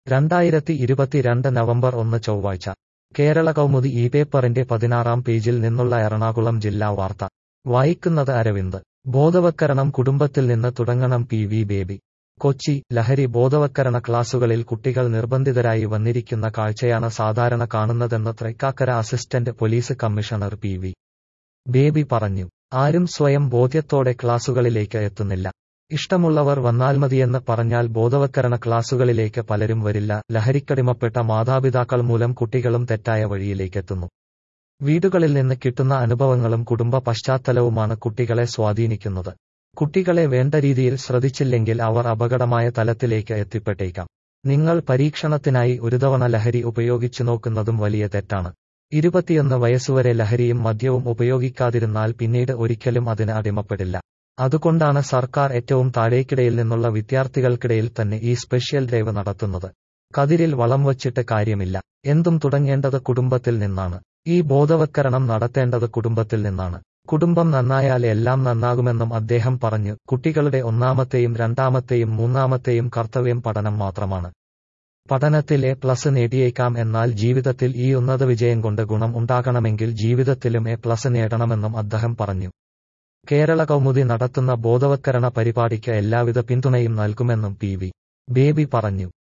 രണ്ടായിരത്തി ഇരുപത്തിരണ്ട് നവംബർ ഒന്ന് ചൊവ്വാഴ്ച കേരള കൗമുദി ഈ പേപ്പറിന്റെ പതിനാറാം പേജിൽ നിന്നുള്ള എറണാകുളം ജില്ലാ വാർത്ത വായിക്കുന്നത് അരവിന്ദ് ബോധവത്കരണം കുടുംബത്തിൽ നിന്ന് തുടങ്ങണം പി വി ബേബി കൊച്ചി ലഹരി ബോധവത്കരണ ക്ലാസുകളിൽ കുട്ടികൾ നിർബന്ധിതരായി വന്നിരിക്കുന്ന കാഴ്ചയാണ് സാധാരണ കാണുന്നതെന്ന് Thrikkakara assistant police commissioner P V Baby പറഞ്ഞു ആരും സ്വയം ബോധ്യത്തോടെ ക്ലാസുകളിലേക്ക് എത്തുന്നില്ല ഇഷ്ടമുള്ളവർ വന്നാൽ മതിയെന്ന് പറഞ്ഞാൽ ബോധവത്കരണ ക്ലാസുകളിലേക്ക് പലരും വരില്ല ലഹരിക്കടിമപ്പെട്ട മാതാപിതാക്കൾ മൂലം കുട്ടികളും തെറ്റായ വഴിയിലേക്കെത്തുന്നു വീടുകളിൽ നിന്ന് കിട്ടുന്ന അനുഭവങ്ങളും കുടുംബ പശ്ചാത്തലവുമാണ് കുട്ടികളെ സ്വാധീനിക്കുന്നത് കുട്ടികളെ വേണ്ട രീതിയിൽ ശ്രദ്ധിച്ചില്ലെങ്കിൽ അവർ അപകടമായ തലത്തിലേക്ക് എത്തിപ്പെട്ടേക്കാം നിങ്ങൾ പരീക്ഷണത്തിനായി ഒരു തവണ ലഹരി ഉപയോഗിച്ചു നോക്കുന്നതും വലിയ തെറ്റാണ് ഇരുപത്തിയൊന്ന് വയസ്സുവരെ ലഹരിയും മദ്യവും ഉപയോഗിക്കാതിരുന്നാൽ പിന്നീട് ഒരിക്കലും അതിന് അടിമപ്പെടില്ല അതുകൊണ്ടാണ് സർക്കാർ ഏറ്റവും താഴേക്കിടയിൽ നിന്നുള്ള വിദ്യാർത്ഥികൾക്കിടയിൽ തന്നെ ഈ സ്പെഷ്യൽ ഡ്രൈവ് നടത്തുന്നത് കതിരിൽ വളം വച്ചിട്ട് കാര്യമില്ല എന്തും തുടങ്ങേണ്ടത് കുടുംബത്തിൽ നിന്നാണ് ഈ ബോധവത്കരണം നടത്തേണ്ടത് കുടുംബത്തിൽ നിന്നാണ് കുടുംബം നന്നായാൽ എല്ലാം നന്നാകുമെന്നും അദ്ദേഹം പറഞ്ഞു കുട്ടികളുടെ ഒന്നാമത്തെയും രണ്ടാമത്തെയും മൂന്നാമത്തെയും കർത്തവ്യം പഠനം മാത്രമാണ് പഠനത്തിൽ എ പ്ലസ് നേടിയേക്കാം എന്നാൽ ജീവിതത്തിൽ ഈ ഉന്നത വിജയം കൊണ്ട് ഗുണം ഉണ്ടാകണമെങ്കിൽ ജീവിതത്തിലും എ പ്ലസ് നേടണമെന്നും അദ്ദേഹം പറഞ്ഞു കേരള കൗമുദി നടത്തുന്ന ബോധവത്കരണ പരിപാടിക്ക് എല്ലാവിധ പിന്തുണയും നൽകുമെന്നും പി വി ബേബി പറഞ്ഞു